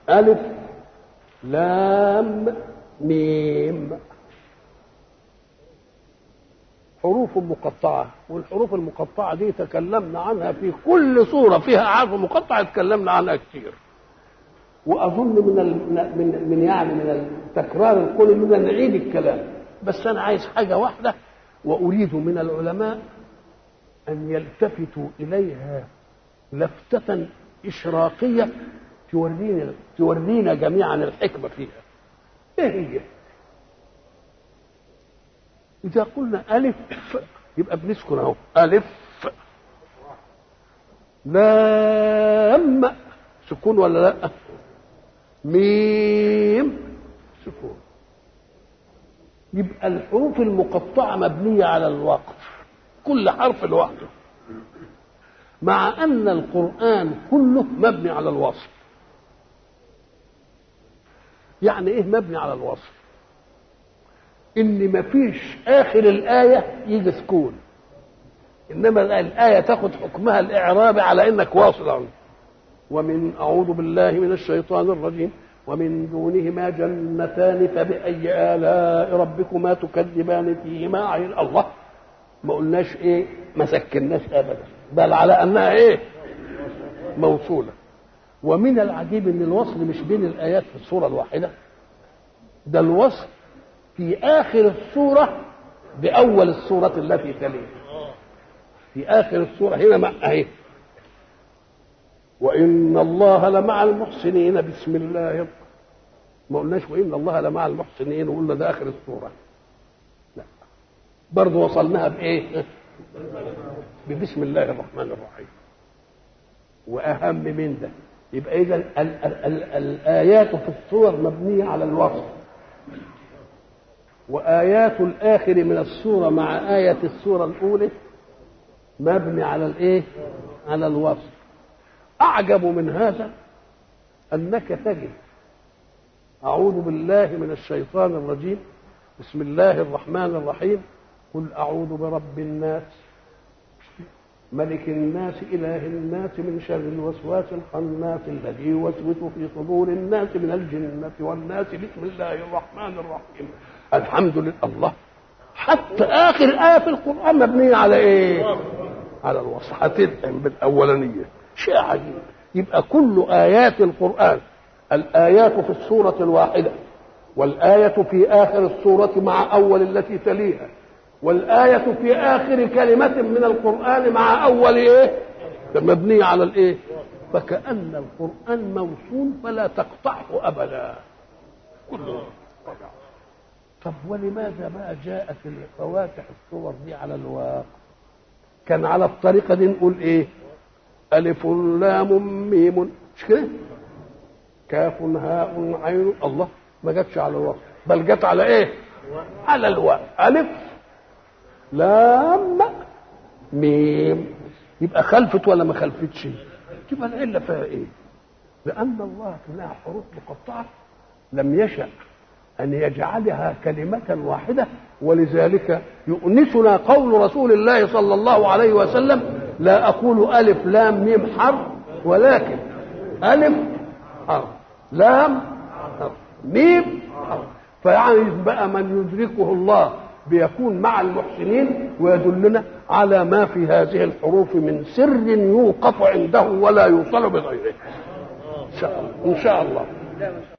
ألف لام ميم حروف مقطعة والحروف المقطعة دي تكلمنا عنها في كل صورة فيها حرف مقطع تكلمنا عنها كتير وأظن من ال... من من يعني من التكرار القول إننا نعيد الكلام بس أنا عايز حاجة واحدة وأريد من العلماء أن يلتفتوا إليها لفتة إشراقية تورينا تورينا جميعا الحكمة فيها إيه هي؟ إذا قلنا ألف يبقى بنسكن أهو ألف لام سكون ولا لا؟ ميم سكون يبقى الحروف المقطعة مبنية على الوقف كل حرف لوحده مع أن القرآن كله مبني على الوصف يعني إيه مبني على الوصف إن مفيش آخر الآية يجي سكون إنما الآية تاخد حكمها الإعرابي على إنك واصل عنه ومن أعوذ بالله من الشيطان الرجيم ومن دونهما جنتان فبأي آلاء ربكما تكذبان فيهما عين الله ما قلناش ايه ما سكناش ابدا بل على انها ايه موصوله ومن العجيب ان الوصل مش بين الايات في الصوره الواحده ده الوصل في اخر السوره باول السوره التي تليها في اخر السوره هنا مع اهي وان الله لمع المحسنين بسم الله ما قلناش وان الله لمع المحسنين وقلنا ده اخر السوره برضه وصلناها بايه ببسم الله الرحمن الرحيم واهم من ده يبقى اذا ال- ال- ال- الايات في السور مبنيه على الوصف وايات الاخر من السوره مع ايه السوره الاولى مبني على الايه على الوصف اعجب من هذا انك تجد اعوذ بالله من الشيطان الرجيم بسم الله الرحمن الرحيم قل أعوذ برب الناس ملك الناس إله الناس من شر الوسواس الخناس الذي يوسوس في صدور الناس من الجنة والناس بسم الله الرحمن الرحيم الحمد لله الله حتى آخر آية في القرآن مبنية على إيه؟ على الوصف هتدعم بالأولانية شيء عجيب يبقى كل آيات القرآن الآيات في السورة الواحدة والآية في آخر السورة مع أول التي تليها والآية في آخر كلمة من القرآن مع أول إيه؟ مبنية على الإيه؟ فكأن القرآن موصول فلا تقطعه أبدا كله طب ولماذا ما جاءت الفواتح الصور دي على الواقع؟ كان على الطريقة دي نقول إيه؟ ألف لام ميم مش كده؟ كاف هاء عين الله ما جاتش على الوقف بل جت على ايه؟ على الواو ألف لام ميم يبقى خلفت ولا ما خلفتش؟ تبقى العله فيها ايه؟ لأن الله كلها حروف مقطعة لم يشأ أن يجعلها كلمة واحدة ولذلك يؤنسنا قول رسول الله صلى الله عليه وسلم لا أقول ألف لام ميم حرف ولكن ألف حرف لام حرف ميم حرف فيعني بقى من يدركه الله بيكون مع المحسنين ويدلنا على ما في هذه الحروف من سر يوقف عنده ولا يوصل بغيره ان شاء الله ان شاء الله